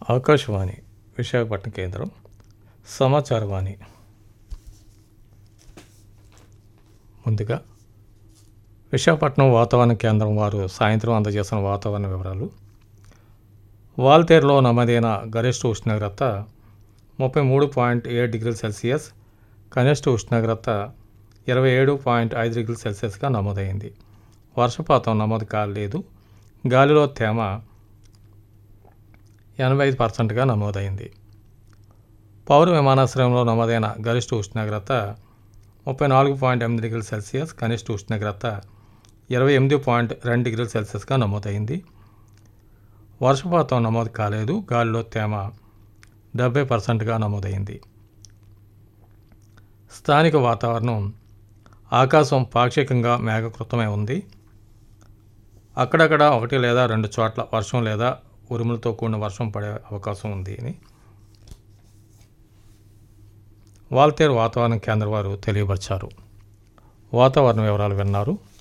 ఆకాశవాణి విశాఖపట్నం కేంద్రం సమాచారవాణి ముందుగా విశాఖపట్నం వాతావరణ కేంద్రం వారు సాయంత్రం అందజేసిన వాతావరణ వివరాలు వాల్తేరులో నమోదైన గరిష్ట ఉష్ణోగ్రత ముప్పై మూడు పాయింట్ ఏడు డిగ్రీల సెల్సియస్ కనిష్ట ఉష్ణోగ్రత ఇరవై ఏడు పాయింట్ ఐదు డిగ్రీల సెల్సియస్గా నమోదైంది వర్షపాతం నమోదు కాలేదు గాలిలో తేమ ఎనభై ఐదు పర్సెంట్గా నమోదైంది పౌర విమానాశ్రయంలో నమోదైన గరిష్ట ఉష్ణోగ్రత ముప్పై నాలుగు పాయింట్ ఎనిమిది డిగ్రీల సెల్సియస్ కనిష్ట ఉష్ణోగ్రత ఇరవై ఎనిమిది పాయింట్ రెండు డిగ్రీల సెల్సియస్గా నమోదైంది వర్షపాతం నమోదు కాలేదు గాలిలో తేమ డెబ్బై పర్సెంట్గా నమోదైంది స్థానిక వాతావరణం ఆకాశం పాక్షికంగా మేఘకృతమై ఉంది అక్కడక్కడ ఒకటి లేదా రెండు చోట్ల వర్షం లేదా ఉరుములతో కూడిన వర్షం పడే అవకాశం ఉంది అని వాల్తేరు వాతావరణ కేంద్ర వారు తెలియపరిచారు వాతావరణ వివరాలు విన్నారు